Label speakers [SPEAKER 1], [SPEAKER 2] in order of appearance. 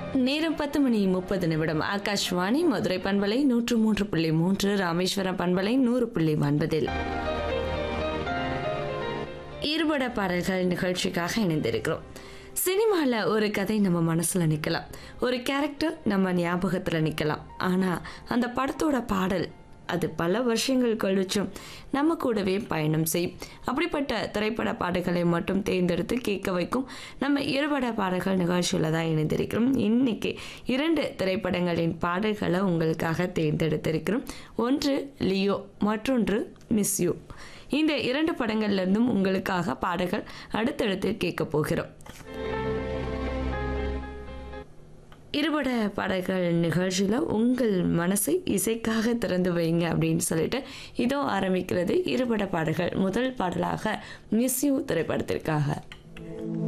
[SPEAKER 1] நேரம் பத்து மணி முப்பது நிமிடம் ஆகாஷ்வாணி மதுரை பண்பலை நூற்று மூன்று புள்ளி மூன்று ராமேஸ்வரம் பண்பலை நூறு புள்ளி ஒன்பதில் இருபட பாடல்கள் நிகழ்ச்சிக்காக இணைந்திருக்கிறோம் சினிமாவில் ஒரு கதை நம்ம மனசில் நிற்கலாம் ஒரு கேரக்டர் நம்ம ஞாபகத்தில் நிற்கலாம் ஆனால் அந்த படத்தோட பாடல் அது பல வருஷங்கள் கழிச்சும் நம்ம கூடவே பயணம் செய்யும் அப்படிப்பட்ட திரைப்பட பாடல்களை மட்டும் தேர்ந்தெடுத்து கேட்க வைக்கும் நம்ம இருபட பாடல்கள் நிகழ்ச்சியில் தான் இணைந்திருக்கிறோம் இன்னைக்கு இரண்டு திரைப்படங்களின் பாடல்களை உங்களுக்காக தேர்ந்தெடுத்திருக்கிறோம் ஒன்று லியோ மற்றொன்று மிஸ் யூ இந்த இரண்டு படங்கள்ல இருந்தும் உங்களுக்காக பாடல்கள் அடுத்தடுத்து கேட்க போகிறோம் இருபட பாடல்கள் நிகழ்ச்சியில் உங்கள் மனசை இசைக்காக திறந்து வைங்க அப்படின்னு சொல்லிட்டு இதோ ஆரம்பிக்கிறது இருபட பாடல்கள் முதல் பாடலாக மிஸ் யூ திரைப்படத்திற்காக